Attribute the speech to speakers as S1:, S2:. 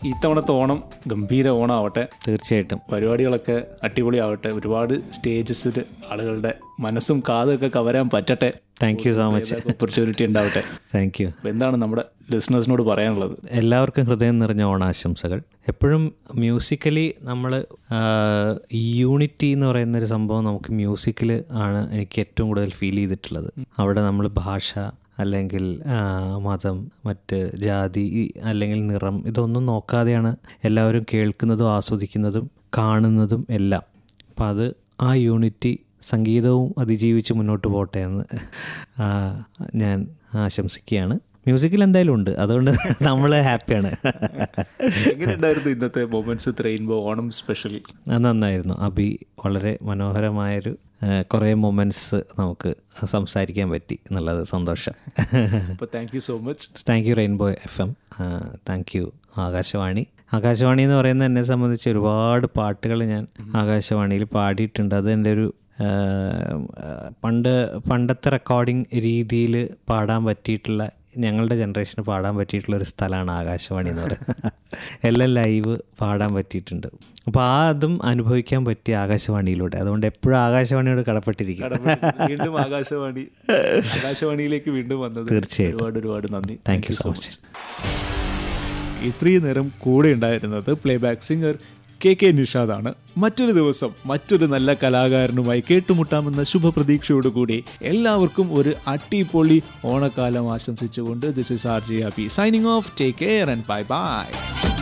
S1: ഇത്തവണത്തെ ഓണം ഗംഭീര ഓണം ആവട്ടെ
S2: തീർച്ചയായിട്ടും
S1: പരിപാടികളൊക്കെ അടിപൊളിയാവട്ടെ ഒരുപാട് സ്റ്റേജസിൽ ആളുകളുടെ മനസ്സും കാതൊക്കെ കവരാൻ പറ്റട്ടെ
S2: thank you so much
S1: opportunity ഉണ്ടാവട്ടെ
S2: താങ്ക് യു
S1: അപ്പോൾ എന്താണ് നമ്മുടെ ലിസണേഴ്സിനോട് പറയാനുള്ളത്
S2: എല്ലാവർക്കും ഹൃദയം നിറഞ്ഞ ഓണാശംസകൾ എപ്പോഴും മ്യൂസിക്കലി നമ്മൾ യൂണിറ്റി എന്ന് പറയുന്ന ഒരു സംഭവം നമുക്ക് മ്യൂസിക്കിൽ ആണ് എനിക്ക് ഏറ്റവും കൂടുതൽ ഫീൽ ചെയ്തിട്ടുള്ളത് അവിടെ നമ്മൾ ഭാഷ അല്ലെങ്കിൽ ആ, മതം മറ്റ് ജാതി ഈ- അല്ലെങ്കിൽ നിറം ഇതൊന്നും നോക്കാതെയാണ് എല്ലാവരും കേൾക്കുന്നതും ആസ്വദിക്കുന്നതും കാണുന്നതും എല്ലാം അപ്പം അത് ആ യൂണിറ്റി സംഗീതവും അതിജീവിച്ച് മുന്നോട്ട് പോട്ടെ എന്ന് ആ, ഞാൻ ആശംസിക്കുകയാണ് മ്യൂസിക്കിൽ എന്തായാലും ഉണ്ട് അതുകൊണ്ട് നമ്മൾ ഹാപ്പിയാണ്
S1: എങ്ങനെയുണ്ടായിരുന്നു ഇന്നത്തെ moments with rainbow Onam special
S2: അത് നന്നായിരുന്നു അബി വളരെ മനോഹരമായൊരു ആ, കുറേ മൊമെൻറ്റ്സ് നമുക്ക് സംസാരിക്കാൻ പറ്റി എന്നുള്ളത് സന്തോഷം
S1: അപ്പോൾ thank you so much
S2: thank you rainbow F M thank you Akashvani Akashvani എന്ന് പറയുന്നത് എന്നെ സംബന്ധിച്ച് ഒരുപാട് പാട്ടുകൾ ഞാൻ ആകാശവാണിയിൽ പാടിയിട്ടുണ്ട് അത് എൻ്റെ ഒരു ആ, ആ, പണ്ട് പണ്ടത്തെ റെക്കോർഡിംഗ് രീതിയിൽ പാടാൻ പറ്റിയിട്ടുള്ള ഞങ്ങളുടെ ജനറേഷന് പാടാൻ പറ്റിയിട്ടുള്ള ഒരു സ്ഥലമാണ് ആകാശവാണി എന്ന് പറയുന്നത് എല്ലാം ലൈവ് പാടാൻ പറ്റിയിട്ടുണ്ട് അപ്പോൾ ആ അതും അനുഭവിക്കാൻ പറ്റി ആകാശവാണിയിലൂടെ അതുകൊണ്ട് എപ്പോഴും ആകാശവാണിയോട് കടപ്പെട്ടിരിക്കും
S1: വീണ്ടും ആകാശവാണി ആകാശവാണിയിലേക്ക് വീണ്ടും വന്നത്
S2: തീർച്ചയായിട്ടും.
S1: ഒരുപാട് ഒരുപാട് നന്ദി
S2: താങ്ക് യു സോ മച്ച്
S1: ഇത്രയും നേരം കൂടെ ഉണ്ടായിരുന്നത് പ്ലേബാക്ക് സിംഗർ കെ കെ നിഷാദാണ് മറ്റൊരു ദിവസം മറ്റൊരു നല്ല കലാകാരനുമായി കേട്ടുമുട്ടാമെന്ന ശുഭപ്രതീക്ഷയോടുകൂടി എല്ലാവർക്കും ഒരു അട്ടിപ്പൊളി ഓണക്കാലം ആശംസിച്ചുകൊണ്ട് this is R G Abi signing off take care and bye by